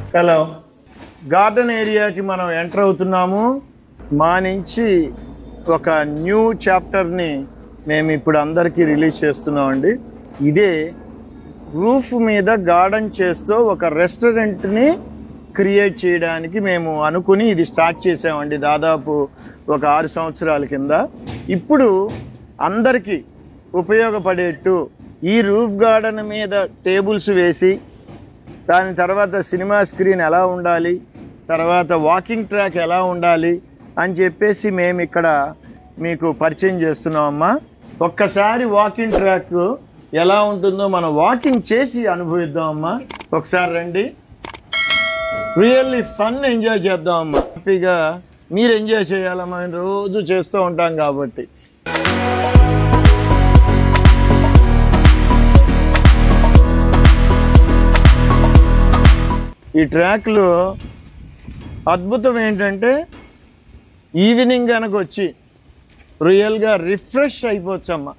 Hello garden ఏరియాకి మనం enter అవుతున్నాము మా నుంచి ఒక న్యూ చాప్టర్ని మేము ఇప్పుడు అందరికీ రిలీజ్ చేస్తున్నామండి ఇదే రూఫ్ మీద గార్డెన్ చేస్తూ ఒక రెస్టారెంట్ని క్రియేట్ చేయడానికి మేము అనుకుని ఇది స్టార్ట్ చేసామండి దాదాపు ఒక ఆరు సంవత్సరాల కింద ఇప్పుడు అందరికీ ఉపయోగపడేట్టు ఈ రూఫ్ గార్డెన్ మీద టేబుల్స్ వేసి దాని తర్వాత సినిమా స్క్రీన్ ఎలా ఉండాలి తర్వాత వాకింగ్ ట్రాక్ ఎలా ఉండాలి అని చెప్పేసి మేము ఇక్కడ మీకు పరిచయం చేస్తున్నామమ్మా ఒక్కసారి వాకింగ్ ట్రాక్ ఎలా ఉంటుందో మనం వాకింగ్ చేసి అనుభవిద్దామమ్మా ఒకసారి రండి రియల్లీ ఫన్ ఎంజాయ్ చేద్దామమ్మా హ్యాపీగా మీరు ఎంజాయ్ చేయాలమ్మా మేము రోజు చేస్తూ ఉంటాం కాబట్టి ఈ ట్రాక్లో అద్భుతం ఏంటంటే ఈవినింగ్ కనుక వచ్చి రియల్గా రిఫ్రెష్ అయిపోవచ్చమ్మా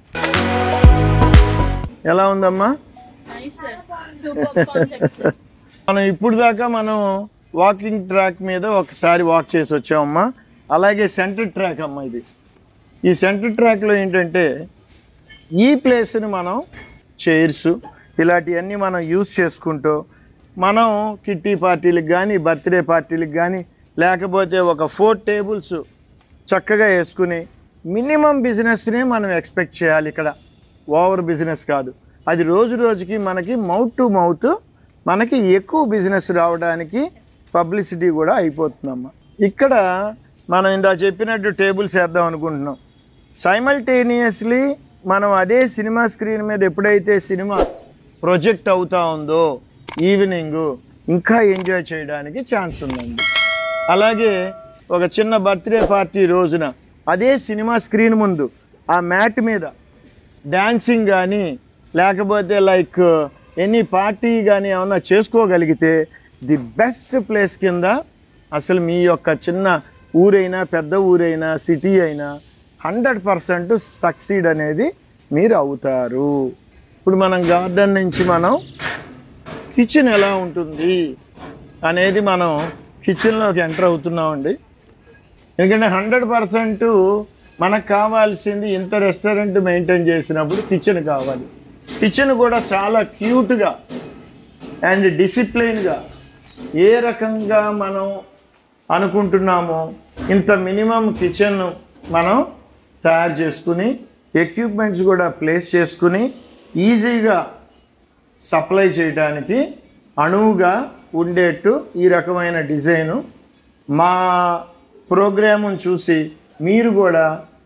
ఎలా ఉందమ్మా Nice, sir. Super concept, sir. మనం ఇప్పుడు దాకా మనం వాకింగ్ ట్రాక్ మీద ఒకసారి వాక్ చేసి వచ్చామమ్మా అలాగే సెంటర్ ట్రాక్ అమ్మా ఇది ఈ సెంటర్ ట్రాక్లో ఏంటంటే ఈ ప్లేస్ని మనం చైర్స్ ఇలాంటివన్నీ మనం యూస్ చేసుకుంటూ మనం కిట్టి పార్టీలకు కానీ బర్త్డే పార్టీలకు కానీ లేకపోతే ఒక ఫోర్ టేబుల్స్ చక్కగా వేసుకుని మినిమం బిజినెస్నే మనం ఎక్స్పెక్ట్ చేయాలి ఇక్కడ ఓవర్ బిజినెస్ కాదు అది రోజు రోజుకి మనకి మౌత్ టు మౌత్ మనకి ఎక్కువ బిజినెస్ రావడానికి పబ్లిసిటీ కూడా అయిపోతుందమ్మా ఇక్కడ మనం ఇందా చెప్పినట్టు టేబుల్స్ వేద్దాం అనుకుంటున్నాం సైమల్టేనియస్లీ మనం అదే సినిమా స్క్రీన్ మీద ఎప్పుడైతే సినిమా ప్రొజెక్ట్ అవుతా ఉందో ఈవినింగ్ ఇంకా ఎంజాయ్ చేయడానికి ఛాన్స్ ఉందండి అలాగే ఒక చిన్న బర్త్డే పార్టీ రోజున అదే సినిమా స్క్రీన్ ముందు ఆ మ్యాట్ మీద డ్యాన్సింగ్ కానీ లేకపోతే లైక్ ఎనీ పార్టీ కానీ ఏమన్నా చేసుకోగలిగితే ది బెస్ట్ ప్లేస్ కింద అసలు మీ యొక్క చిన్న ఊరైనా పెద్ద ఊరైనా సిటీ అయినా హండ్రెడ్ పర్సెంట్ సక్సీడ్ అనేది మీరు అవుతారు ఇప్పుడు మనం గార్డెన్ నుంచి మనం కిచెన్ ఎలా ఉంటుంది అనేది మనం కిచెన్లోకి ఎంటర్ అవుతున్నామండి ఎందుకంటే హండ్రెడ్ పర్సెంట్ మనకు కావాల్సింది ఇంత రెస్టారెంట్ మెయింటైన్ చేసినప్పుడు కిచెన్ కావాలి కిచెన్ కూడా చాలా క్యూట్గా అండ్ డిసిప్లైన్గా ఏ రకంగా మనం అనుకుంటున్నామో ఇంత మినిమం కిచెన్ మనం తయారు చేసుకుని ఎక్విప్మెంట్స్ కూడా ప్లేస్ చేసుకుని ఈజీగా సప్లై చేయడానికి అణువుగా ఉండేట్టు ఈ రకమైన డిజైను మా ప్రోగ్రామును చూసి మీరు కూడా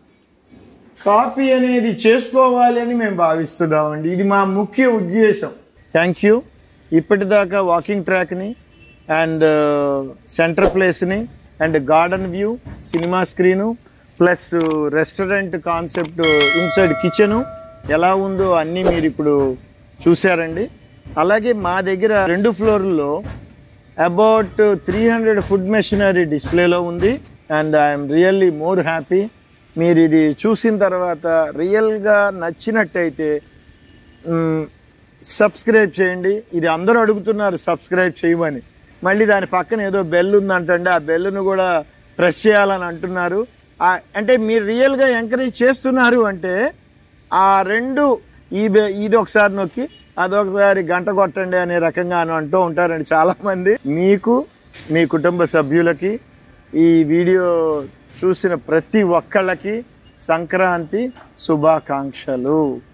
కాపీ అనేది చేసుకోవాలి అని మేము భావిస్తున్నామండి ఇది మా ముఖ్య ఉద్దేశం థ్యాంక్ యూ ఇప్పటిదాకా వాకింగ్ ట్రాక్ని అండ్ సెంటర్ ప్లేస్ని and garden view cinema screen plus restaurant concept inside kitchen ఎలా ఉందో అన్నీ మీరు ఇప్పుడు చూశారండి అలాగే మా దగ్గర రెండు ఫ్లోర్లలో about three hundred food machinery డిస్ప్లేలో ఉంది and I'm really more happy మీరు ఇది చూసిన తర్వాత రియల్గా నచ్చినట్టయితే మ్, సబ్స్క్రైబ్ చేయండి ఇది అందరూ అడుగుతున్నారు సబ్స్క్రైబ్ చేయమని మళ్ళీ దాని పక్కన ఏదో బెల్ ఉందంటండి ఆ బెల్లును కూడా ప్రెస్ చేయాలని అంటున్నారు ఆ- అంటే మీరు రియల్గా ఎంకరేజ్ చేస్తున్నారు అంటే ఆ రెండు ఈ బె ఇది ఒకసారి నొక్కి అదొకసారి గంట కొట్టండి అనే రకంగా అని అంటూ ఉంటారండి చాలామంది మీకు మీ కుటుంబ సభ్యులకి ఈ వీడియో చూసిన ప్రతి ఒక్కళ్ళకి సంక్రాంతి శుభాకాంక్షలు